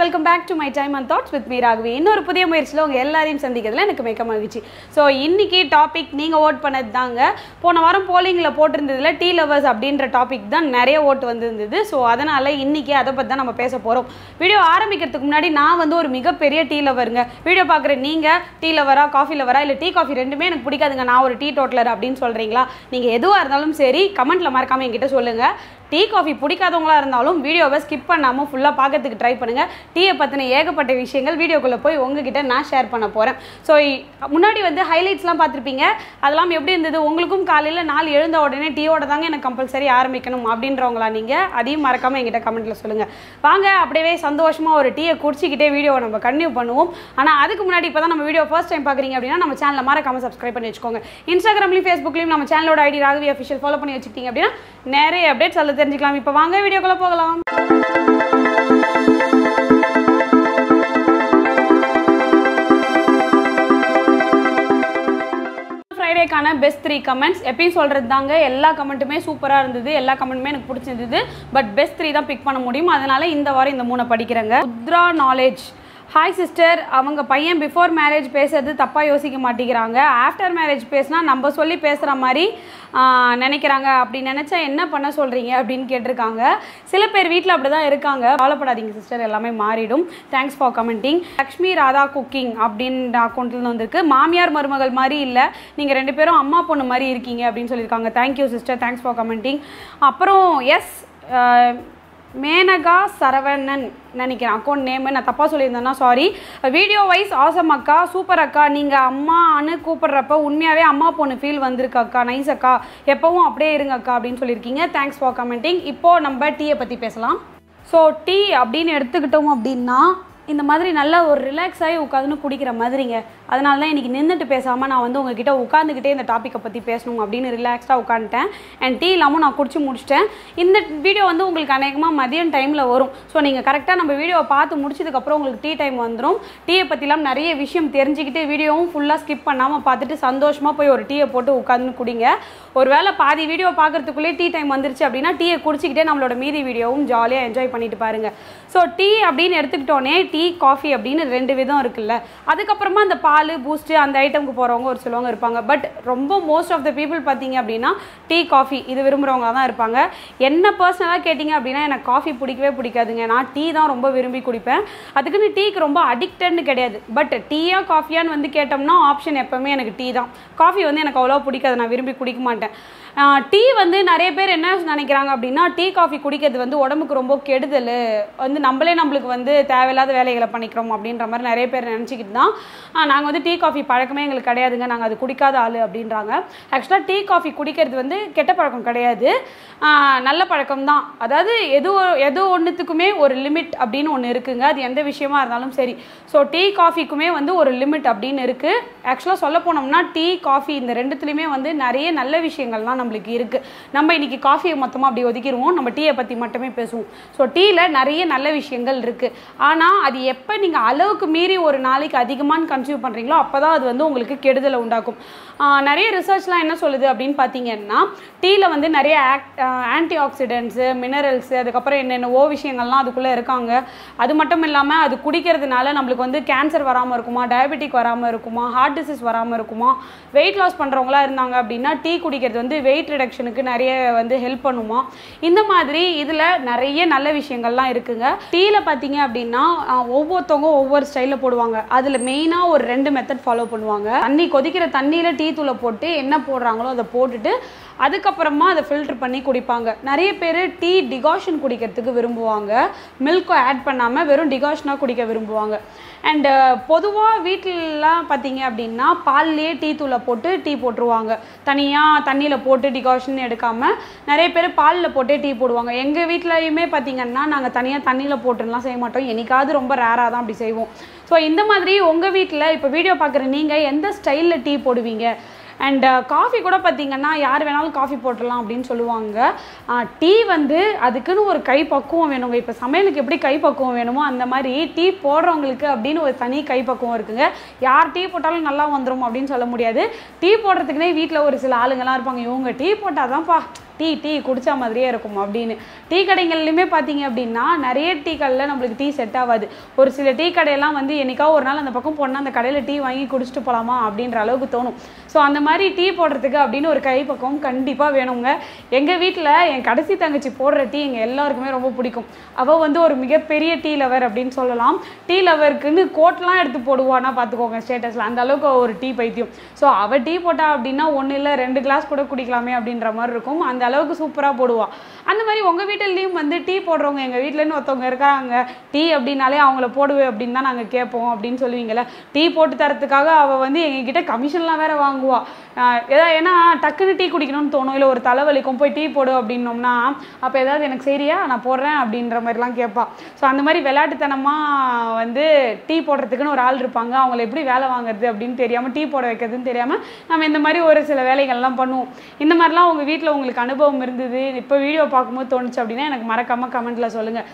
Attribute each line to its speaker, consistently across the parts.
Speaker 1: welcome back to my time and thoughts with me Raghavi இன்னொரு புதிய முயற்சியில் உங்கள் எல்லாரையும் சந்திக்கிறதுல எனக்கு மிக மகிழ்ச்சி ஸோ இன்னைக்கு டாபிக் நீங்கள் ஓட் பண்ணது தாங்க போன வாரம் போலிங்கில் போட்டிருந்ததுல டீ லவர்ஸ் அப்படின்ற டாபிக் தான் நிறைய ஓட்டு வந்திருந்தது ஸோ அதனால் இன்னைக்கு அதை பற்றி தான் நம்ம பேச போகிறோம் வீடியோ ஆரம்பிக்கிறதுக்கு முன்னாடி நான் வந்து ஒரு மிகப்பெரிய டீ லவருங்க வீடியோ பார்க்குற நீங்கள் டீ லவரா காஃபி லவரா இல்லை டீ காஃபி ரெண்டுமே எனக்கு பிடிக்காதுங்க நான் ஒரு டீ டோட்டலர் அப்படின்னு சொல்கிறீங்களா நீங்கள் எதுவாக இருந்தாலும் சரி கமெண்ட்டில் மறக்காமல் என்கிட்ட சொல்லுங்கள் டீ காஃபி பிடிக்காதவங்களா இருந்தாலும் வீடியோவை ஸ்கிப் பண்ணாமல் ஃபுல்லாக பார்க்கறதுக்கு ட்ரை பண்ணுங்கள் டீயை பற்றின ஏகப்பட்ட விஷயங்கள் வீடியோக்குள்ளே போய் உங்ககிட்ட நான் ஷேர் பண்ண போகிறேன் ஸோ முன்னாடி வந்து ஹைலைட்ஸ்லாம் பார்த்துருப்பீங்க அதெல்லாம் எப்படி இருந்தது உங்களுக்கும் காலையில் நாள் எழுந்த உடனே டீயோட தாங்க எனக்கு கம்பல்சரி ஆரம்பிக்கணும் அப்படின்றவங்களா நீங்கள் அதையும் மறக்காமல் என்கிட்ட கமெண்ட்டில் சொல்லுங்கள் வாங்க அப்படியே சந்தோஷமாக ஒரு டீயை குடிச்சிக்கிட்டே வீடியோவை நம்ம கன்டினியூ பண்ணுவோம் ஆனால் அதுக்கு முன்னாடி இப்போ தான் நம்ம வீடியோ ஃபர்ஸ்ட் டைம் பார்க்குறீங்க அப்படின்னா நம்ம சேனலை மறக்காமல் சப்ஸ்கிரைப் பண்ணி வச்சுக்கோங்க இன்ஸ்டாகிராம்லையும் ஃபேஸ்புக்லையும் நம்ம சேனலோட ஐடி ராகவி அஃபிஷியல் ஃபாலோ பண்ணி வச்சுக்கிட்டீங்க அப்படின்னா நிறைய அப்டேட்ஸ் அதில் தெரிஞ்சுக்கலாம் இப்போ வாங்க வீடியோக்குள்ளே போகலாம் ஃப்ரைடேக்கான பெஸ்ட் த்ரீ கமெண்ட்ஸ் எப்பயும் சொல்கிறது தாங்க எல்லா கமெண்ட்டுமே சூப்பராக இருந்தது எல்லா கமெண்ட்டுமே எனக்கு பிடிச்சிருந்தது பட் பெஸ்ட் த்ரீ தான் பிக் பண்ண முடியும் அதனால இந்த வாரம் இந்த மூணை படிக்கிறேங்க உத்ரா நாலேஜ் ஹாய் சிஸ்டர் அவங்க பையன் பிஃபோர் மேரேஜ் பேசுறது தப்பாக யோசிக்க மாட்டேங்கிறாங்க ஆஃப்டர் மேரேஜ் பேசினா நம்ம சொல்லி பேசுகிற மாதிரி ஆஹ், நினைக்கிறாங்க அப்படி நினச்சா என்ன பண்ண சொல்கிறீங்க அப்படின்னு கேட்டிருக்காங்க சில பேர் வீட்டில் அப்படி தான் இருக்காங்க கவலைப்படாதீங்க சிஸ்டர் எல்லாமே மாறிடும் thanks for commenting Lakshmi Radha cooking அப்படின்ற அக்கௌண்ட்லேருந்து வந்திருக்கு மாமியார் மருமகள் மாதிரி இல்லை நீங்கள் ரெண்டு பேரும் அம்மா பொண்ணு மாதிரி இருக்கீங்க அப்படின்னு சொல்லியிருக்காங்க thank you sister thanks for commenting அப்புறம் எஸ் மேனகா சரவணன் நினைக்கிறேன் அக்கௌண்ட் நேமு நான் தப்பாக சொல்லியிருந்தேன்னா சாரி வீடியோ வைஸ் ஆசம் அக்கா சூப்பர் அக்கா நீங்கள் அம்மான்னு கூப்பிடுறப்ப உண்மையாகவே அம்மா பொண்ணு ஃபீல் வந்திருக்கு அக்கா நைஸ் அக்கா எப்போவும் அப்படியே இருங்க அக்கா அப்படின்னு சொல்லியிருக்கீங்க தேங்க்ஸ் ஃபார் கமெண்டிங் இப்போது நம்ம டீயை பற்றி பேசலாம் ஸோ டீ அப்படின்னு எடுத்துக்கிட்டோம் அப்படின்னா இந்த மாதிரி நல்லா ஒரு ரிலாக்ஸ் ஆகி உட்காந்துன்னு குடிக்கிற மாதிரிங்க அதனால தான் இன்றைக்கி நின்றுட்டு பேசாமல் நான் வந்து உங்ககிட்ட உட்காந்துக்கிட்டே இந்த டாப்பிக்கை பற்றி பேசணும் அப்படின்னு ரிலாக்ஸ்டாக உட்காந்துட்டேன் அண்ட் டீ இல்லாமல் நான் குடிச்சு முடிச்சிட்டேன் இந்த வீடியோ வந்து உங்களுக்கு அநேகமாக மதியம் டைமில் வரும் ஸோ நீங்கள் கரெக்டாக நம்ம வீடியோவை பார்த்து முடிச்சதுக்கப்புறம் உங்களுக்கு டீ டைம் வந்துடும் டீயை பற்றிலாம் நிறைய விஷயம் தெரிஞ்சுக்கிட்டு வீடியோவும் ஃபுல்லாக ஸ்கிப் பண்ணாமல் பார்த்துட்டு சந்தோஷமாக போய் ஒரு டீயை போட்டு உட்காந்து குடிங்க ஒருவேளை பாதி வீடியோ பார்க்குறதுக்குள்ளே டீ டைம் வந்துருச்சு அப்படின்னா டீயை குடிச்சிக்கிட்டே நம்மளோட மீதி வீடியோவும் ஜாலியாக என்ஜாய் பண்ணிட்டு பாருங்க ஸோ டீ அப்படின்னு எடுத்துக்கிட்டோன்னே டீ காஃபி அப்படின்னு ரெண்டு விதம் இருக்குல்ல அதுக்கப்புறமா அந்த பால் பூஸ்ட்டு அந்த ஐட்டமுக்கு போகிறவங்க ஒரு சிலவங்க இருப்பாங்க பட் ரொம்ப மோஸ்ட் ஆஃப் த பீப்புள் பார்த்தீங்க அப்படின்னா டீ காஃபி இது விரும்புகிறவங்க தான் இருப்பாங்க என்ன பர்சனலாக கேட்டிங்க அப்படின்னா எனக்கு காஃபி பிடிக்கவே பிடிக்காதுங்க நான் டீ தான் ரொம்ப விரும்பி குடிப்பேன் அதுக்குன்னு டீக்கு ரொம்ப அடிக்டட்னு கிடையாது பட் டீயா காஃபியான்னு வந்து கேட்டோம்னா ஆப்ஷன் எப்போவுமே எனக்கு டீ தான் காஃபி வந்து எனக்கு அவ்வளோ பிடிக்காது நான் விரும்பி குடிக்க மாட்டேன் டீ வந்து நிறைய பேர் என்ன நினைக்கிறாங்க அப்படின்னா டீ காஃபி குடிக்கிறது வந்து உடம்புக்கு ரொம்ப கெடுதல் வந்து நம்மளே நம்மளுக்கு வந்து தேவையில்லாத வேலைகளை பண்ணிக்கிறோம் அப்படின்ற மாதிரி நிறைய பேர் நினச்சிக்கிட்டு தான் நாங்கள் வந்து டீ காஃபி பழக்கமே எங்களுக்கு கிடையாதுங்க நாங்கள் அது குடிக்காத ஆள் அப்படின்றாங்க ஆக்சுவலாக டீ காஃபி குடிக்கிறது வந்து கெட்ட பழக்கம் கிடையாது ஆஹ் நல்ல பழக்கம் தான் அதாவது எது ஒ- எது ஒன்றுத்துக்குமே ஒரு லிமிட் அப்படின்னு ஒன்று இருக்குங்க அது எந்த விஷயமா இருந்தாலும் சரி ஸோ டீ காஃபிக்குமே வந்து ஒரு லிமிட் அப்படின்னு இருக்குது ஆக்சுவலாக சொல்ல போனோம்னா டீ காஃபி இந்த ரெண்டுத்துலேயுமே வந்து நிறைய நல்ல விஷயங்கள்லாம் நம்மளுக்கு இருக்குது நம்ம இன்னைக்கு காஃபியை மொத்தமாக அப்படி ஒதுக்கிடுவோம் நம்ம டீயை பற்றி மட்டுமே பேசுவோம் ஸோ டீயில் நிறைய நல்ல விஷயங்கள் இருக்குது ஆனால் அது எப்போ நீங்கள் அளவுக்கு மீறி ஒரு நாளைக்கு அதிகமாக கன்சியூம் பண்ணுறீங்களோ அப்போ தான் அது வந்து உங்களுக்கு கெடுதலை உண்டாக்கும் ஆஹ் நிறைய ரிசர்ச்லாம் என்ன சொல்லுது அப்படின்னு பார்த்தீங்கன்னா டீயில் வந்து நிறைய ஆக்ட் ஆன்டி ஆக்சிடென்ட்ஸு மினரல்ஸு அதுக்கப்புறம் என்னென்னவோ விஷயங்கள்லாம் அதுக்குள்ளே இருக்காங்க அது மட்டும் இல்லாமல் அது குடிக்கிறதுனால நம்மளுக்கு வந்து கேன்சர் வராமல் இருக்குமா டயபெட்டிக் வராமல் இருக்குமா ஹார்ட் டிசீஸ் வராமல் இருக்குமா வெயிட் லாஸ் பண்ணுறவங்களா இருந்தாங்க அப்படின்னா டீ குடிக்கிறது வந்து வெயிட் ரிடக்ஷனுக்கு நிறைய வந்து ஹெல்ப் பண்ணுமா இந்த மாதிரி இதில் நிறைய நல்ல விஷயங்கள்லாம் இருக்குங்க டீயில் பார்த்தீங்க அப்படின்னா ஆஹ், ஒவ்வொருத்தவங்க ஒவ்வொரு ஸ்டைலில் போடுவாங்க அதில் மெயினாக ஒரு ரெண்டு மெத்தட் ஃபாலோ பண்ணுவாங்க தண்ணி கொதிக்கிற தண்ணியில் டீ தூளை போட்டு என்ன போடுறாங்களோ அதை போட்டுட்டு அதுக்கப்புறமா அதை ஃபில்டர் பண்ணி குடிப்பாங்க நிறைய பேர் டீ டிகாஷன் குடிக்கிறதுக்கு விரும்புவாங்க மில்க்கை ஆட் பண்ணாமல் வெறும் டிகாஷனாக குடிக்க விரும்புவாங்க அண்டு பொதுவாக வீட்டிலலாம் பார்த்தீங்க அப்படின்னா பால்லேயே டீ தூளை போட்டு டீ போட்டுருவாங்க தனியாக தண்ணியில் போட்டு டிகாஷன் எடுக்காமல் நிறைய பேர் பாலில் போட்டே டீ போடுவாங்க எங்கள் வீட்லையுமே பார்த்தீங்கன்னா நாங்கள் தனியாக தண்ணியில் போட்டுலாம் செய்ய மாட்டோம் என்னைக்காவது ரொம்ப ரேராக தான் அப்படி செய்வோம் ஸோ இந்த மாதிரி உங்கள் வீட்டில் இப்போ வீடியோ பார்க்குற நீங்கள் எந்த ஸ்டைலில் டீ போடுவீங்க அண்ட் காஃபி கூட பார்த்தீங்கன்னா யார் வேணாலும் காஃபி போட்டுடலாம் அப்படின்னு சொல்லுவாங்க டீ வந்து அதுக்குன்னு ஒரு கை பக்குவம் வேணுங்க இப்போ சமையலுக்கு எப்படி கை பக்குவம் வேணுமோ அந்த மாதிரி டீ போடுறவங்களுக்கு அப்படின்னு ஒரு தனி கை பக்குவம் இருக்குங்க யார் டீ போட்டாலும் நல்லா வந்துடும் அப்படின்னு சொல்ல முடியாது டீ போடுறதுக்குனே வீட்டில் ஒரு சில ஆளுங்கெல்லாம் இருப்பாங்க இவங்க டீ போட்டால் தான்ப்பா டீ டீ குடிச்ச மாதிரியே இருக்கும் அப்படின்னு டீ கடைகள்லையுமே பார்த்தீங்க அப்படின்னா நிறைய டீ கடையில் நம்மளுக்கு டீ செட் ஆகாது ஒரு சில டீ கடையெல்லாம் வந்து என்னைக்கா ஒரு நாள் அந்த பக்கம் போனால் அந்த கடையில் டீ வாங்கி குடிச்சிட்டு போகலாமா அப்படின்ற அளவுக்கு தோணும் ஸோ அந்த மாதிரி டீ போடுறதுக்கு அப்படின்னு ஒரு கை பக்கம் கண்டிப்பாக வேணுங்க எங்கள் வீட்டில் என் கடைசி தங்கச்சி போடுற டீ எங்கள் எல்லாருக்குமே ரொம்ப பிடிக்கும் அவள் வந்து ஒரு மிகப்பெரிய டீ லவர் அப்படின்னு சொல்லலாம் டீ லவருக்குன்னு கோட்லாம் எடுத்து போடுவானா பார்த்துக்கோங்க ஸ்டேட்டஸில் அந்த அளவுக்கு ஒரு டீ பைத்தியம் ஸோ அவள் டீ போட்டா அப்படின்னா ஒன்றும் இல்லை ரெண்டு கிளாஸ் கூட குடிக்கலாமே அப்படின்ற மாதிரி இருக்கும் அந்த அளவுக்கு சூப்பராக போடுவா அந்த மாதிரி உங்கள் வீட்டிலையும் வந்து டீ போடுறவங்க எங்கள் வீட்டிலன்னு ஒருத்தவங்க இருக்காங்க டீ அப்படின்னாலே அவங்கள போடுவேன் அப்படின்னு தான் நாங்கள் கேட்போம் அப்படின்னு சொல்லுவீங்கல்ல டீ போட்டு தரத்துக்காக அவள் வந்து எங்ககிட்ட கமிஷன்லாம் வேற வாங்குவா ஆஹ் ஏதா ஏன்னா டக்குன்னு டீ குடிக்கணும்னு தோணும் இல்லை ஒரு தலைவலிக்கும் போய் டீ போடு அப்படின்னோம்னா அப்போ ஏதாவது எனக்கு சரியா நான் போடுறேன் அப்படின்ற மாதிரிலாம் கேட்பா ஸோ அந்த மாதிரி விளையாட்டுத்தனமாக வந்து டீ போடுறதுக்குன்னு ஒரு ஆள் இருப்பாங்க அவங்கள எப்படி வேலை வாங்குறது அப்படின்னு தெரியாமல் டீ போட வைக்கிறதுன்னு தெரியாமல் நம்ம இந்த மாதிரி ஒரு சில வேலைகள்லாம் பண்ணுவோம் இந்த மாதிரிலாம் உங்கள் வீட்டில் உங்களுக்கு அனுபவம் இருந்தது இப்போ வீடியோ பார்க்கும்போது தோணுச்சு அப்படின்னா எனக்கு மறக்காமல் கமெண்ட்டில் சொல்லுங்கள்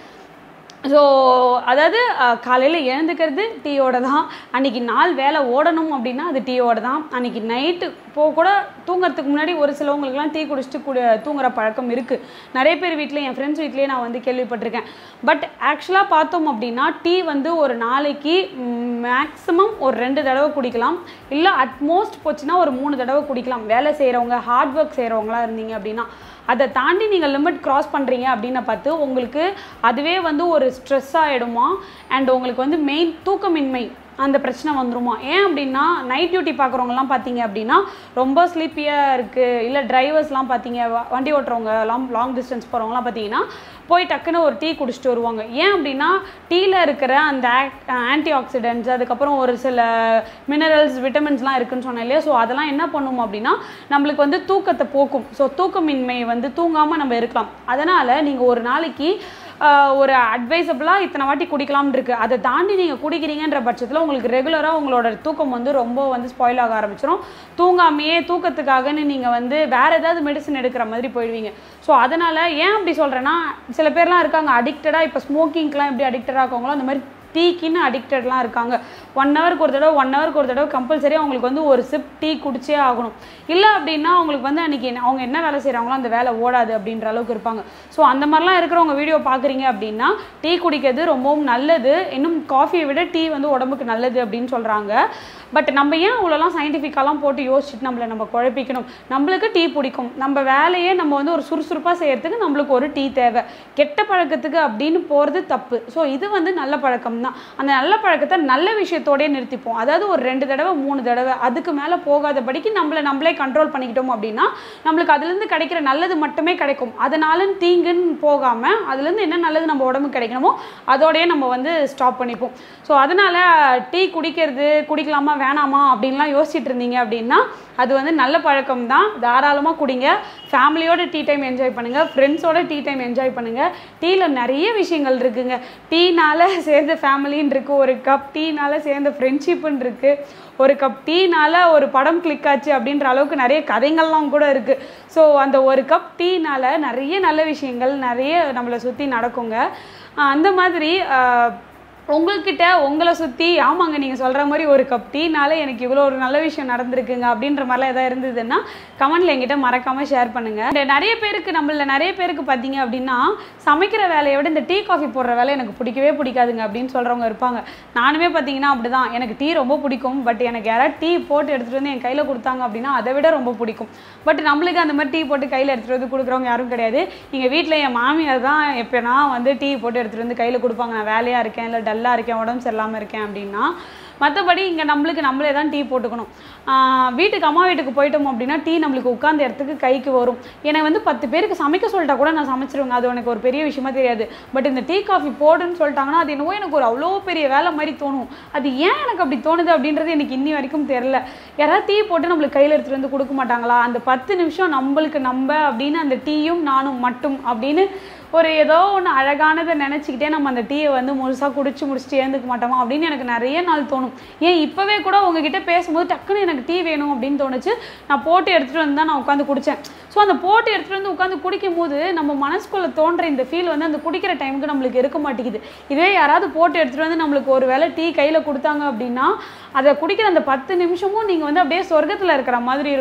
Speaker 1: ஸோ அதாவது காலையில் எழுந்துக்கிறது டீயோட தான் அன்றைக்கி நாள் வேலை ஓடணும் அப்படின்னா அது டீயோட தான் அன்றைக்கி நைட்டு இப்போ கூட தூங்குறதுக்கு முன்னாடி ஒரு சிலவங்களுக்குலாம் டீ குடிச்சிட்டு கூட தூங்குற பழக்கம் இருக்குது நிறைய பேர் வீட்டில் என் ஃப்ரெண்ட்ஸ் வீட்லேயே நான் வந்து கேள்விப்பட்டிருக்கேன் பட் ஆக்சுவலாக பார்த்தோம் அப்படின்னா டீ வந்து ஒரு நாளைக்கு மேக்ஸிமம் ஒரு ரெண்டு தடவை குடிக்கலாம் இல்லை அட்மோஸ்ட் போச்சுன்னா ஒரு மூணு தடவை குடிக்கலாம் வேலை செய்கிறவங்க ஹார்ட் ஒர்க் செய்கிறவங்களா இருந்தீங்க அப்படின்னா அதை தாண்டி நீங்கள் லிமிட் கிராஸ் பண்ணுறீங்க அப்படின்னு பார்த்து உங்களுக்கு அதுவே வந்து ஒரு ஸ்ட்ரெஸ் ஆகிடுமா அண்ட் உங்களுக்கு வந்து மெயின் தூக்கமின்மை அந்த பிரச்சனை வந்துருமா ஏன் அப்படின்னா நைட் டியூட்டி பார்க்குறவங்கலாம் பார்த்தீங்க அப்படின்னா ரொம்ப ஸ்லீப்பியாக இருக்குது இல்லை டிரைவர்ஸ்லாம் பார்த்தீங்க வ- வண்டி ஓட்டுறவங்க லாங் லாங் டிஸ்டன்ஸ் போகிறவங்களாம் பார்த்தீங்கன்னா போய் டக்குன்னு ஒரு டீ குடிச்சிட்டு வருவாங்க ஏன் அப்படின்னா டீயில் இருக்கிற அந்த ஆன்டி ஆக்சிடென்ட்ஸ் அதுக்கப்புறம் ஒரு சில மினரல்ஸ் விட்டமின்ஸ்லாம் இருக்குன்னு சொன்னேன் இல்லையா ஸோ அதெல்லாம் என்ன பண்ணும் அப்படின்னா நம்மளுக்கு வந்து தூக்கத்தை போக்கும் ஸோ தூக்கமின்மை வந்து தூங்காமல் நம்ம இருக்கலாம் அதனால் நீங்கள் ஒரு நாளைக்கு ஆஹ், ஒரு அட்வைசபிளாக இத்தனை வாட்டி குடிக்கலாம்னு இருக்கு அதை தாண்டி நீங்கள் குடிக்கிறீங்கன்ற பட்சத்தில் உங்களுக்கு ரெகுலராக உங்களோட தூக்கம் வந்து ரொம்ப வந்து ஸ்பாயில் ஆக ஆரம்பிச்சிடும் தூங்காமையே தூக்கத்துக்காகன்னு நீங்கள் வந்து வேறு ஏதாவது மெடிசன் எடுக்கிற மாதிரி போயிடுவீங்க ஸோ அதனால் ஏன் அப்படி சொல்கிறேன்னா சில பேர்லாம் இருக்காங்க அடிக்டடாக இப்போ ஸ்மோக்கிங்க்கெலாம் எப்படி அடிக்டடாக இருக்காங்களோ அந்த மாதிரி டீக்குன்னு அடிக்டட்லாம் இருக்காங்க ஒன் ஹவருக்கு ஒரு தடவை ஒன் ஹவருக்கு ஒரு தடவை கம்பல்சரி அவங்களுக்கு வந்து ஒரு சிப் டீ குடிச்சே ஆகணும் இல்லை அப்படின்னா அவங்களுக்கு வந்து அன்றைக்கி அவங்க என்ன வேலை செய்கிறாங்களோ அந்த வேலை ஓடாது அப்படின்ற அளவுக்கு இருப்பாங்க ஸோ அந்த மாதிரிலாம் இருக்கிறவங்க வீடியோ பார்க்குறீங்க அப்படின்னா டீ குடிக்கிறது ரொம்பவும் நல்லது இன்னும் காஃபியை விட டீ வந்து உடம்புக்கு நல்லது அப்படின்னு சொல்கிறாங்க பட் நம்ம ஏன் அவ்வளோலாம் சயின்டிஃபிக்காலாம் போட்டு யோசிச்சுட்டு நம்மளை நம்ம குழப்பிக்கணும் நம்மளுக்கு டீ பிடிக்கும் நம்ம வேலையே நம்ம வந்து ஒரு சுறுசுறுப்பாக செய்யறதுக்கு நம்மளுக்கு ஒரு டீ தேவை கெட்ட பழக்கத்துக்கு அப்படின்னு போகிறது தப்பு ஸோ இது வந்து நல்ல பழக்கம் தான் அந்த நல்ல பழக்கத்தை நல்ல விஷயத்தோடயே நிறுத்திப்போம் அதாவது ஒரு ரெண்டு தடவை மூணு தடவை அதுக்கு மேலே போகாதபடிக்கு நம்மளை நம்மளே கண்ட்ரோல் பண்ணிக்கிட்டோம் அப்படின்னா நம்மளுக்கு அதுலேருந்து கிடைக்கிற நல்லது மட்டுமே கிடைக்கும் அதனால தீங்குன்னு போகாமல் அதுலேருந்து என்ன நல்லது நம்ம உடம்புக்கு கிடைக்கணுமோ அதோடயே நம்ம வந்து ஸ்டாப் பண்ணிப்போம் ஸோ அதனால் டீ குடிக்கிறது குடிக்கலாமா வேணாமா அப்படின்லாம் யோசிச்சுட்டு இருந்தீங்க அப்படின்னா அது வந்து நல்ல பழக்கம் தான் தாராளமாக குடிங்க ஃபேமிலியோட டீ டைம் என்ஜாய் பண்ணுங்கள் ஃப்ரெண்ட்ஸோட டீ டைம் என்ஜாய் பண்ணுங்கள் டீயில் நிறைய விஷயங்கள் இருக்குங்க டீனால சேர்ந்த ஃபேமிலின்னு இருக்குது ஒரு கப் டீனால சேர்ந்த ஃப்ரெண்ட்ஷிப்புன்னு இருக்குது ஒரு கப் டீனால ஒரு படம் கிளிக் ஆச்சு அப்படின்ற அளவுக்கு நிறைய கதைகள்லாம் கூட இருக்குது ஸோ அந்த ஒரு கப் டீனால நிறைய நல்ல விஷயங்கள் நிறைய நம்மளை சுற்றி நடக்குங்க ஆஹ் அந்த மாதிரி ஆஹ் உங்கள்கிட்ட உங்களை சுற்றி ஆமாங்க நீங்கள் சொல்கிற மாதிரி ஒரு கப் டீனால எனக்கு இவ்வளோ ஒரு நல்ல விஷயம் நடந்திருக்குங்க அப்படின்ற மாதிரிலாம் எதாவது இருந்ததுன்னா கமெண்ட்ல என்கிட்ட மறக்காமல் ஷேர் பண்ணுங்கள் இந்த நிறைய பேருக்கு நம்மள நிறைய பேருக்கு பார்த்தீங்க அப்படின்னா சமைக்கிற வேலையை விட இந்த டீ காஃபி போடுற வேலை எனக்கு பிடிக்கவே பிடிக்காதுங்க அப்படின்னு சொல்கிறவங்க இருப்பாங்க நானுமே பார்த்தீங்கன்னா அப்படிதான் எனக்கு டீ ரொம்ப பிடிக்கும் பட் எனக்கு யாராவது டீ போட்டு எடுத்துகிட்டு வந்து என் கையில் கொடுத்தாங்க அப்படின்னா அதை விட ரொம்ப பிடிக்கும் பட் நம்மளுக்கு அந்த மாதிரி டீ போட்டு கையில் எடுத்துகிட்டு வந்து கொடுக்குறவங்க யாரும் கிடையாது எங்கள் வீட்டில் என் மாமியார் தான் எப்போனா வந்து டீ போட்டு எடுத்துகிட்டு வந்து கையில் கொடுப்பாங்க நான் வேலையாக இருக்கேன் இல்லை டல்லாக இருக்கேன் உடம்பு சரியில்லாமல் இருக்கேன் அப்படின்னா மற்றபடி இங்கே நம்மளுக்கு நம்மளே தான் டீ போட்டுக்கணும் ஆஹ் வீட்டுக்கு அம்மா வீட்டுக்கு போயிட்டோம் அப்படின்னா டீ நம்மளுக்கு உட்காந்த இடத்துக்கு கைக்கு வரும் எனக்கு வந்து பத்து பேருக்கு சமைக்க சொல்லிட்டா கூட நான் சமைச்சிருவேங்க அது எனக்கு ஒரு பெரிய விஷயமா தெரியாது பட் இந்த டீ காஃபி போடுன்னு சொல்லிட்டாங்கன்னா அது என்னவோ எனக்கு ஒரு அவ்வளோ பெரிய வேலை மாதிரி தோணும் அது ஏன் எனக்கு அப்படி தோணுது அப்படின்றது எனக்கு இன்னி வரைக்கும் தெரில யாராவது டீ போட்டு நம்மளுக்கு கையில் எடுத்துகிட்டு வந்து கொடுக்க மாட்டாங்களா அந்த பத்து நிமிஷம் நம்மளுக்கு நம்ம அப்படின்னு அந்த டீயும் நானும் மட்டும் அப்படின்னு ஒரு ஏதோ ஒன்று அழகானதை நினச்சிக்கிட்டே நம்ம அந்த டீயை வந்து முழுசாக குடிச்சு முடிச்சுட்டு ஏந்துக்க மாட்டோமா அப்படின்னு எனக்கு நிறைய நாள் தோணும் ஏன் இப்போவே கூட உங்ககிட்ட பேசும்போது டக்குன்னு எனக்கு டீ வேணும் அப்படின்னு தோணுச்சு நான் போட்டு எடுத்துகிட்டு வந்து தான் நான் உட்காந்து குடித்தேன் ஸோ அந்த போட்டு எடுத்துகிட்டு வந்து உட்காந்து குடிக்கும் போது நம்ம மனசுக்குள்ளே தோன்ற இந்த ஃபீல் வந்து அந்த குடிக்கிற டைமுக்கு நம்மளுக்கு இருக்க மாட்டேங்குது இதே யாராவது போட்டு எடுத்துகிட்டு வந்து நம்மளுக்கு ஒரு வேளை டீ கையில் கொடுத்தாங்க அப்படின்னா அதை குடிக்கிற அந்த பத்து நிமிஷமும் நீங்கள் வந்து அப்படியே சொர்க்கத்தில் இருக்கிற மாதிரி இருக்கும்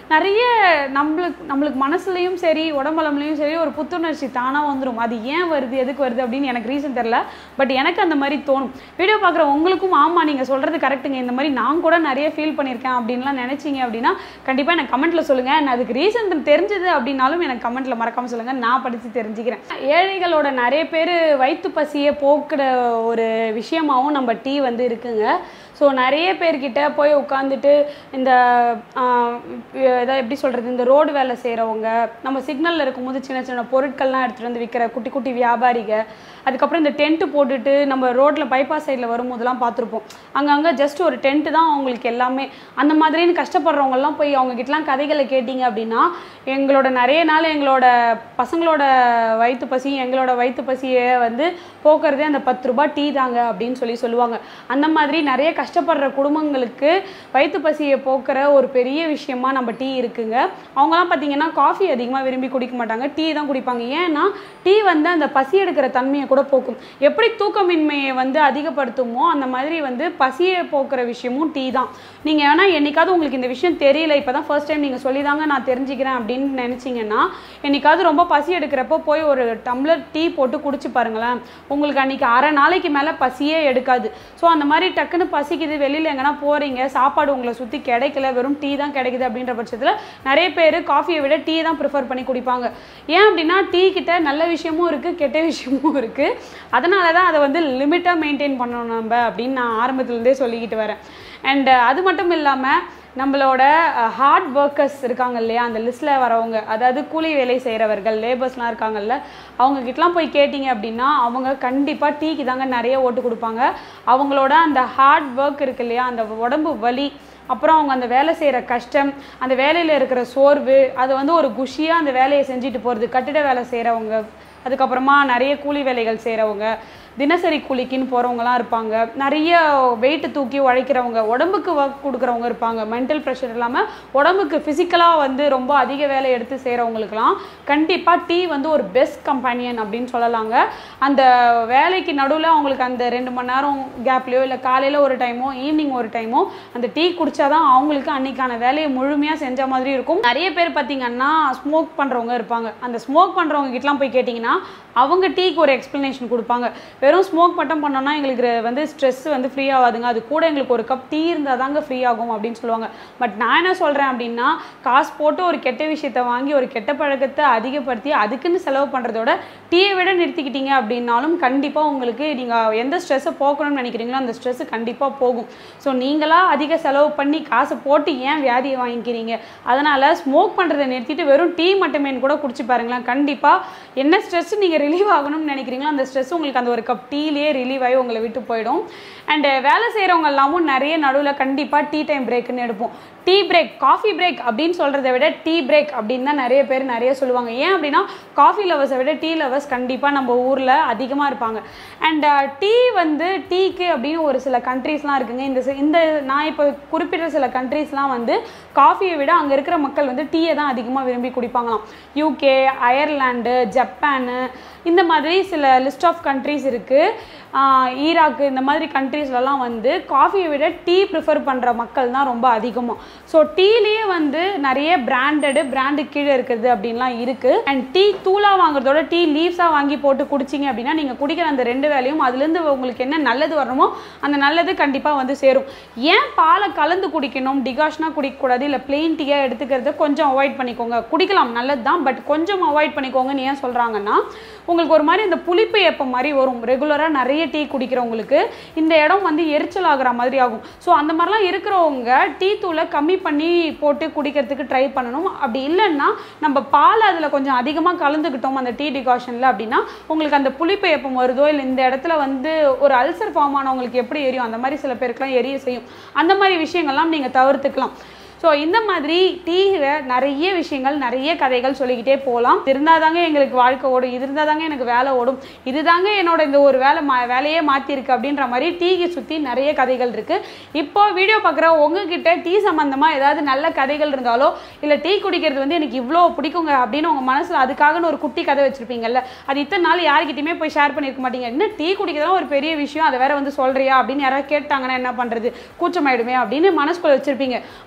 Speaker 1: நிறைய நம்மளுக்கு நம்மளுக்கு மனசுலையும் சரி உடம்புலம்லையும் சரி ஒரு புத்துணர்ச்சி தானாக வந்துடும் அது ஏன் வருது எதுக்கு வருது அப்படின்னு எனக்கு ரீசன் தெரில பட் எனக்கு அந்த மாதிரி தோணும் வீடியோ பார்க்குற உங்களுக்கும் ஆமாம் நீங்கள் சொல்கிறது கரெக்ட்டுங்க இந்த மாதிரி நான் கூட நிறைய ஃபீல் பண்ணியிருக்கேன் அப்படின்லாம் நினச்சிங்க அப்படின்னா கண்டிப்பாக எனக்கு கமெண்ட்டில் சொல்லுங்கள் நான் அதுக்கு ரீசன் தெரிஞ்சது அப்படின்னாலும் எனக்கு கமெண்ட்டில் மறக்காமல் சொல்லுங்கள் நான் படித்து தெரிஞ்சுக்கிறேன் ஏழைகளோட நிறைய பேர் வயிற்று பசியை போக்குற ஒரு விஷயமாவும் நம்ம டீ வந்து இருக்குங்க ஸோ நிறைய பேர்கிட்ட போய் உட்காந்துட்டு இந்த ஆஹ், இதை எப்படி சொல்கிறது இந்த ரோடு வேலை செய்கிறவங்க நம்ம சிக்னலில் இருக்கும்போது சின்ன சின்ன பொருட்கள்லாம் எடுத்துகிட்டு வந்து விற்கிற குட்டி குட்டி வியாபாரிக அதுக்கப்புறம் இந்த டென்ட்டு போட்டுட்டு நம்ம ரோட்டில் பைபாஸ் சைடில் வரும்போதெல்லாம் பார்த்துருப்போம் அங்கங்கே ஜஸ்ட் ஒரு டென்ட்டு தான் அவங்களுக்கு எல்லாமே அந்த மாதிரின்னு கஷ்டப்படுறவங்கலாம் போய் அவங்க கிட்டலாம் கதைகளை கேட்டிங்க அப்படின்னா எங்களோட நிறைய நாள் எங்களோட பசங்களோட வயிற்று பசி எங்களோட வயிற்று பசியை வந்து போக்குறதே அந்த பத்து ரூபாய் டீ தாங்க அப்படின்னு சொல்லி சொல்லுவாங்க அந்த மாதிரி நிறைய கஷ்டப்படுற குடும்பங்களுக்கு வயிற்று பசியை போக்குற ஒரு பெரிய விஷயமா நம்ம டீ இருக்குங்க அவங்கலாம் பார்த்தீங்கன்னா காஃபி அதிகமாக விரும்பி குடிக்க மாட்டாங்க டீ தான் குடிப்பாங்க ஏன்னா டீ வந்து அந்த பசி எடுக்கிற தன்மையை கூட போக்கும் எப்படி தூக்கமின்மையை வந்து அதிகப்படுத்துமோ அந்த மாதிரி வந்து பசியை போக்குற விஷயமும் டீ தான் நீங்கள் வேணா என்னைக்காவது உங்களுக்கு இந்த விஷயம் தெரியல இப்போ தான் ஃபர்ஸ்ட் டைம் நீங்கள் சொல்லி தாங்க நான் தெரிஞ்சுக்கிறேன் அப்படின்னு நினச்சிங்கன்னா என்னைக்காவது ரொம்ப பசி எடுக்கிறப்போ போய் ஒரு டம்ளர் டீ போட்டு குடிச்சு பாருங்களேன் உங்களுக்கு அன்னைக்கு அரை நாளைக்கு மேலே பசியே எடுக்காது ஸோ அந்த மாதிரி டக்குன்னு பசிக்குது வெளியில் எங்கன்னா போகிறீங்க சாப்பாடு உங்களை சுற்றி கிடைக்கல வெறும் டீ தான் கிடைக்குது அப்படின்ற பட்சத்தில் நிறைய பேர் காஃபியை விட டீ தான் ப்ரிஃபர் பண்ணி குடிப்பாங்க ஏன் அப்படின்னா டீ கிட்ட நல்ல விஷயமும் இருக்குது கெட்ட விஷயமும் இருக்குது அதனால தான் அதை வந்து லிமிட்டாக மெயின்டைன் பண்ணணும் நம்ம அப்படின்னு நான் ஆரம்பத்துலேருந்தே சொல்லிக்கிட்டு வரேன் அண்ட் அது மட்டும் இல்லாமல் நம்மளோட ஹார்ட் ஒர்க்கர்ஸ் இருக்காங்க இல்லையா அந்த லிஸ்ட்டில் வரவங்க அதாவது கூலி வேலை செய்கிறவர்கள் லேபர்ஸ்லாம் இருக்காங்கல்ல அவங்க கிட்டலாம் போய் கேட்டிங்க அப்படின்னா அவங்க கண்டிப்பாக டீக்கு தாங்க நிறைய ஓட்டு கொடுப்பாங்க அவங்களோட அந்த ஹார்ட் ஒர்க் இருக்கு இல்லையா அந்த உடம்பு வலி அப்புறம் அவங்க அந்த வேலை செய்கிற கஷ்டம் அந்த வேலையில் இருக்கிற சோர்வு அதை வந்து ஒரு குஷியாக அந்த வேலையை செஞ்சுட்டு போகிறது கட்டிட வேலை செய்கிறவங்க அதுக்கப்புறமா நிறைய கூலி வேலைகள் செய்கிறவங்க தினசரி கூலிக்குன்னு போகிறவங்கலாம் இருப்பாங்க நிறைய வெயிட்டு தூக்கி உழைக்கிறவங்க உடம்புக்கு ஒர்க் கொடுக்குறவங்க இருப்பாங்க மென்டல் ப்ரெஷர் இல்லாமல் உடம்புக்கு ஃபிசிக்கலாக வந்து ரொம்ப அதிக வேலை எடுத்து செய்கிறவங்களுக்குலாம் கண்டிப்பாக டீ வந்து ஒரு பெஸ்ட் கம்பெனியன் அப்படின்னு சொல்லலாங்க அந்த வேலைக்கு நடுவில் அவங்களுக்கு அந்த ரெண்டு மணி நேரம் கேப்லேயோ இல்லை காலையில் ஒரு டைமோ ஈவினிங் ஒரு டைமோ அந்த டீ குடிச்சாதான் அவங்களுக்கு அன்னைக்கான வேலையை முழுமையாக செஞ்ச மாதிரி இருக்கும் நிறைய பேர் பார்த்தீங்கன்னா ஸ்மோக் பண்ணுறவங்க இருப்பாங்க அந்த ஸ்மோக் பண்ணுறவங்க கிட்டலாம் போய் கேட்டிங்கன்னா அவங்க டீக்கு ஒரு எக்ஸ்ப்ளனேஷன் கொடுப்பாங்க வெறும் ஸ்மோக் மட்டும் பண்ணோம்னா எங்களுக்கு வந்து ஸ்ட்ரெஸ் வந்து ஃப்ரீ ஆகாதுங்க அது கூட எங்களுக்கு ஒரு கப் டீ இருந்தால் தாங்க ஃப்ரீ ஆகும் அப்படின்னு சொல்லுவாங்க பட் நான் என்ன சொல்கிறேன் அப்படின்னா காசு போட்டு ஒரு கெட்ட விஷயத்த வாங்கி ஒரு கெட்ட பழக்கத்தை அதிகப்படுத்தி அதுக்குன்னு செலவு பண்ணுறதோட டீயை விட நிறுத்திக்கிட்டீங்க அப்படின்னாலும் கண்டிப்பாக உங்களுக்கு நீங்கள் எந்த ஸ்ட்ரெஸ்ஸை போக்கணும்னு நினைக்கிறீங்களோ அந்த ஸ்ட்ரெஸ்ஸு கண்டிப்பாக போகும் ஸோ நீங்களாக அதிக செலவு பண்ணி காசை போட்டு ஏன் வியாதியை வாங்கிக்கிறீங்க அதனால் ஸ்மோக் பண்ணுறதை நிறுத்திட்டு வெறும் டீ மட்டுமே கூட குடிச்சு பாருங்களேன் கண்டிப்பாக என்ன ஸ்ட்ரெஸ் நீங்கள் ரிலீவ் ஆகணும்னு நினைக்கிறீங்களோ அந்த ஸ்ட்ரெஸ் உங்களுக்கு அந்த ஒரு கப் டீலேயே ரிலீவ் ஆகி உங்களை விட்டு போயிடும் அண்டு வேலை செய்கிறவங்க எல்லாமும் நிறைய நடுவில் கண்டிப்பாக டீ டைம் பிரேக்குன்னு எடுப்போம் டீ பிரேக் காஃபி பிரேக் அப்படின்னு சொல்கிறத விட டீ பிரேக் அப்படின்னு தான் நிறைய பேர் நிறைய சொல்லுவாங்க ஏன் அப்படின்னா காஃபி லவர்ஸை விட டீ லவர்ஸ் கண்டிப்பாக நம்ம ஊரில் அதிகமாக இருப்பாங்க அண்ட் டீ வந்து டீக்கு அப்படின்னு ஒரு சில கண்ட்ரீஸ்லாம் இருக்குங்க இந்த சி- இந்த நான் இப்போ குறிப்பிட்ட சில கண்ட்ரீஸ்லாம் வந்து காஃபியை விட அங்கே இருக்கிற மக்கள் வந்து டீயை தான் அதிகமாக விரும்பி குடிப்பாங்களாம் யூகே அயர்லாண்டு ஜப்பானு இந்த மாதிரி சில லிஸ்ட் ஆஃப் கண்ட்ரீஸ் இருக்குது ஈராக்கு இந்த மாதிரி கண்ட்ரீஸ்லலாம் வந்து காஃபியை விட டீ ப்ரிஃபர் பண்ணுற மக்கள் தான் ரொம்ப அதிகமாக ஸோ டீலேயே வந்து நிறைய பிராண்டடு பிராண்டு கீழே இருக்குது அப்படின்லாம் இருக்குது அண்ட் டீ தூளாக வாங்குறதோட டீ லீவ்ஸாக வாங்கி போட்டு குடிச்சிங்க அப்படின்னா நீங்கள் குடிக்கிற அந்த ரெண்டு வேலையும் அதுலேருந்து உங்களுக்கு என்ன நல்லது வரணுமோ அந்த நல்லது கண்டிப்பாக வந்து சேரும் ஏன் பாலை கலந்து குடிக்கணும் டிகாஷனாக குடிக்கக்கூடாது இல்லை பிளெயின் டீயாக எடுத்துக்கிறத கொஞ்சம் அவாய்ட் பண்ணிக்கோங்க குடிக்கலாம் நல்லது தான் பட் கொஞ்சம் அவாய்ட் பண்ணிக்கோங்கன்னு ஏன் சொல்கிறாங்கன்னா உங்களுக்கு ஒரு மாதிரி இந்த புளிப்பு ஏப்பம் மாதிரி வரும் ரெகுலராக நிறைய டீ குடிக்கிறவங்களுக்கு இந்த இடம் வந்து எரிச்சல் ஆகுற மாதிரி ஆகும் ஸோ அந்த மாதிரிலாம் இருக்கிறவங்க டீ தூளை கம்மி பண்ணி போட்டு குடிக்கிறதுக்கு ட்ரை பண்ணணும் அப்படி இல்லைன்னா நம்ம பால் அதில் கொஞ்சம் அதிகமாக கலந்துக்கிட்டோம் அந்த டீ டிகாஷனில் அப்படின்னா உங்களுக்கு அந்த புளிப்பு ஏப்பம் வருதோ இல்லை இந்த இடத்துல வந்து ஒரு அல்சர் ஃபார்ம் ஆனவங்களுக்கு எப்படி எரியும் அந்த மாதிரி சில பேருக்குலாம் எரிய செய்யும் அந்த மாதிரி விஷயங்கள்லாம் நீங்கள் தவிர்த்துக்கலாம் ஸோ இந்த மாதிரி டீல நிறைய விஷயங்கள் நிறைய கதைகள் சொல்லிக்கிட்டே போகலாம் இருந்தால் தாங்க எங்களுக்கு வாழ்க்கை ஓடும் இது இருந்தால் தாங்க எனக்கு வேலை ஓடும் இதுதாங்க என்னோட இந்த ஒரு வேலை மா வேலையே மாற்றிருக்கு அப்படின்ற மாதிரி டீக்கு சுற்றி நிறைய கதைகள் இருக்குது இப்போ வீடியோ பார்க்குற உங்ககிட்ட டீ சம்மந்தமாக ஏதாவது நல்ல கதைகள் இருந்தாலோ இல்லை டீ குடிக்கிறது வந்து எனக்கு இவ்வளோ பிடிக்குங்க அப்படின்னு உங்கள் மனசில் அதுக்காகன்னு ஒரு குட்டி கதை வச்சுருப்பீங்கல்ல அது இத்தனை நாள் யார்கிட்டயுமே போய் ஷேர் பண்ணியிருக்க மாட்டீங்க என்ன டீ குடிக்கிறதுலாம் ஒரு பெரிய விஷயம் அதை வேற வந்து சொல்கிறியா அப்படின்னு யாராவது கேட்டாங்கன்னா என்ன பண்ணுறது கூச்சமாயிடுமே அப்படின்னு மனசுக்குள்ள வச்சுருப்பீங்க பட் அந்த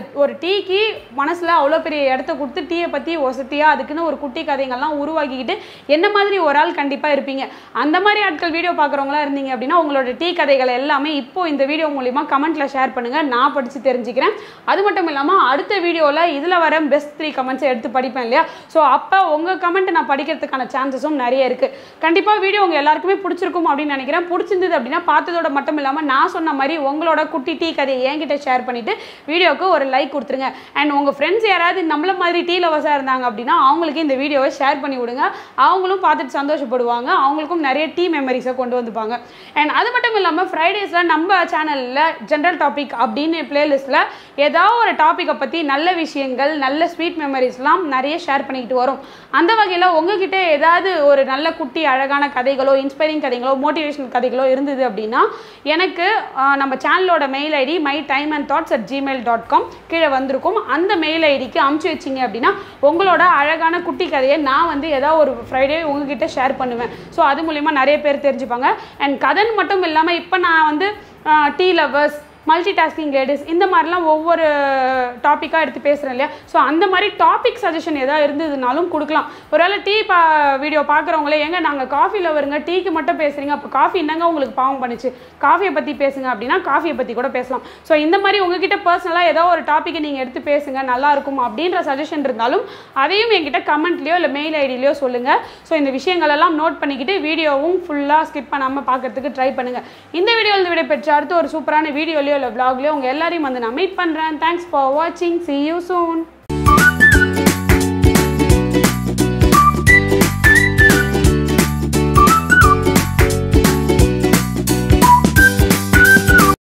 Speaker 1: ஒரு டீக்கு மனசில் அவ்வளோ பெரிய இடத்த கொடுத்து டீயை பற்றி வசதியாக அதுக்குன்னு ஒரு குட்டி கதைங்கள்லாம் உருவாக்கிக்கிட்டு என்ன மாதிரி ஒரு ஆள் கண்டிப்பாக இருப்பீங்க அந்த மாதிரி ஆட்கள் வீடியோ பார்க்குறவங்களா இருந்தீங்க அப்படின்னா உங்களோட டீ கதைகள் எல்லாமே இப்போ இந்த வீடியோ மூலிமா கமெண்ட்டில் ஷேர் பண்ணுங்கள் நான் படித்து தெரிஞ்சுக்கிறேன் அது மட்டும் இல்லாமல் அடுத்த வீடியோவில் இதில் வர பெஸ்ட் த்ரீ கமெண்ட்ஸை எடுத்து படிப்பேன் இல்லையா ஸோ அப்போ உங்கள் கமெண்ட் நான் படிக்கிறதுக்கான சான்சஸும் நிறைய இருக்குது கண்டிப்பாக வீடியோ உங்கள் எல்லாருக்குமே பிடிச்சிருக்கும் அப்படின்னு நினைக்கிறேன் பிடிச்சிருந்தது அப்படின்னா பார்த்ததோட மட்டும் இல்லாமல் நான் சொன்ன மாதிரி உங்களோட குட்டி டீ கதையை என்கிட்ட ஷேர் பண்ணிவிட்டு வீடியோக்கு ஒரு லைக் கொடுத்துருங்க அண்ட் உங்கள் ஃப்ரெண்ட்ஸ் யாராவது நம்மள மாதிரி டீ லவர்ஸாக இருந்தாங்க அப்படின்னா அவங்களுக்கு இந்த வீடியோவை ஷேர் பண்ணி விடுங்க அவங்களும் பார்த்துட்டு சந்தோஷப்படுவாங்க அவங்களுக்கும் நிறைய டீ மெமரிஸை கொண்டு வந்துப்பாங்க அண்ட் அது மட்டும் இல்லாமல் ஃப்ரைடேஸில் நம்ம சேனலில் ஜென்ரல் டாபிக் அப்படின்னு பிளேலிஸ்ட்டில் ஏதாவது ஒரு டாப்பிக்கை பற்றி நல்ல விஷயங்கள் நல்ல ஸ்வீட் மெமரிஸ்லாம் நிறைய ஷேர் பண்ணிக்கிட்டு வரும் அந்த வகையில் உங்ககிட்ட ஏதாவது ஒரு நல்ல குட்டி அழகான கதைகளோ இன்ஸ்பைரிங் கதைகளோ மோட்டிவேஷனல் கதைகளோ இருந்தது அப்படின்னா எனக்கு ஆஹ், நம்ம சேனலோட mail ID my time and thoughts at Gmail dot com கீழே வந்திருக்கும் அந்த மெயில் ஐடிக்கு அமுச்சு வச்சிங்க அப்படின்னா உங்களோட அழகான குட்டி கதையை நான் வந்து ஏதாவது ஒரு ஃப்ரைடே உங்ககிட்ட ஷேர் பண்ணுவேன் ஸோ அது மூலிமா நிறைய பேர் தெரிஞ்சுப்பாங்க அண்ட் கதைன்னு மட்டும் இல்லாமல் இப்போ நான் வந்து tea lovers multi tasking ladies இந்த மாதிரிலாம் ஒவ்வொரு டாப்பிக்காக எடுத்து பேசுகிறேன் இல்லையா ஸோ அந்த மாதிரி டாபிக் சஜஷன் ஏதாவது இருந்ததுனாலும் கொடுக்கலாம் ஒருவேளை டீ பா வீடியோ பார்க்குறவங்களே எங்க நாங்கள் காஃபியில் வருங்க டீக்கு மட்டும் பேசுகிறீங்க அப்போ காஃபி என்னங்க உங்களுக்கு பாவம் பண்ணுச்சு காஃபியை பற்றி பேசுங்க அப்படின்னா காஃபியை பற்றி கூட பேசலாம் ஸோ இந்த மாதிரி உங்ககிட்ட பர்சனலாக ஏதோ ஒரு டாப்பிக்கை நீங்கள் எடுத்து பேசுங்க நல்லா இருக்கும் அப்படின்ற சஜஷன் இருந்தாலும் அதையும் என்கிட்ட கமெண்ட்லேயோ இல்லை மெயில் ஐடியிலையோ சொல்லுங்கள் ஸோ இந்த விஷயங்கள் எல்லாம் நோட் பண்ணிக்கிட்டு வீடியோவும் ஃபுல்லாக ஸ்கிப் பண்ணாமல் பார்க்கறதுக்கு ட்ரை பண்ணுங்கள் இந்த வீடியோவில் விட பெற்ற அடுத்து ஒரு சூப்பரான வீடியோலையோ இல்லை vlogலையோ உங்கள் எல்லாரையும் வந்து நான் மீட் பண்ணுறேன் தேங்க்ஸ் ஃபார் வாட்சிங் see you soon